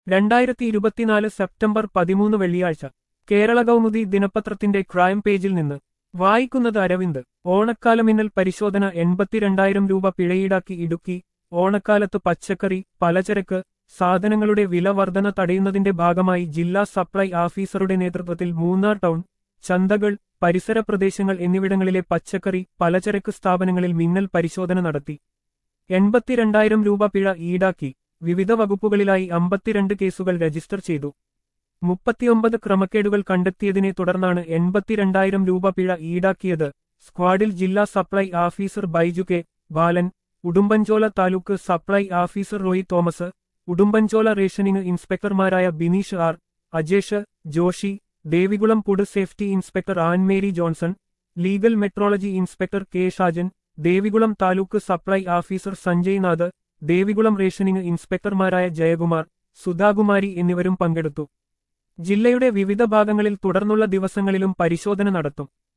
രണ്ടായിരത്തി ഇരുപത്തിനാല് സെപ്റ്റംബർ പതിമൂന്ന് വെള്ളിയാഴ്ച കേരള കൗമുദി ദിനപത്രത്തിന്റെ ക്രൈം പേജിൽ നിന്ന് വായിക്കുന്നത് അരവിന്ദ് ഓണക്കാലമിന്നൽ പരിശോധന എൺപത്തിരണ്ടായിരം രൂപ പിഴയീടാക്കി ഇടുക്കി ഓണക്കാലത്ത് പച്ചക്കറി പലചരക്ക് സാധനങ്ങളുടെ വില വർധന തടയുന്നതിന്റെ ഭാഗമായി ജില്ലാ സപ്ലൈ ഓഫീസറുടെ നേതൃത്വത്തിൽ മൂന്നാർ ടൗൺ ചന്തകൾ പരിസര പ്രദേശങ്ങൾ എന്നിവിടങ്ങളിലെ പച്ചക്കറി പലചരക്ക് സ്ഥാപനങ്ങളിൽ മിന്നൽ പരിശോധന നടത്തി എൺപത്തിരണ്ടായിരം രൂപ പിഴ ഈടാക്കി വിവിധ വകുപ്പുകളിലായി അമ്പത്തിരണ്ട് കേസുകൾ രജിസ്റ്റർ ചെയ്തു മുപ്പത്തിയൊമ്പത് ക്രമക്കേടുകൾ കണ്ടെത്തിയതിനെ തുടർന്നാണ് എൺപത്തിരണ്ടായിരം രൂപ പിഴ ഈടാക്കിയത് സ്ക്വാഡിൽ ജില്ലാ supply officer Baiju K Balan Udumbanchola taluk supply officer Roy Thomas Udumbanchola rationing ഇൻസ്പെക്ടർമാരായ Bineesh R Ajesh Joshi Devikulam food safety inspector Annmary Johnson legal metrology inspector K Shajan Devikulam taluk supply officer Sanjay Nath Devikulam rationing ഇൻസ്പെക്ടർമാരായ ജയകുമാർ സുധാകുമാരി എന്നിവരും പങ്കെടുത്തു ജില്ലയുടെ വിവിധ ഭാഗങ്ങളിൽ തുടർന്നുള്ള ദിവസങ്ങളിലും പരിശോധന നടത്തും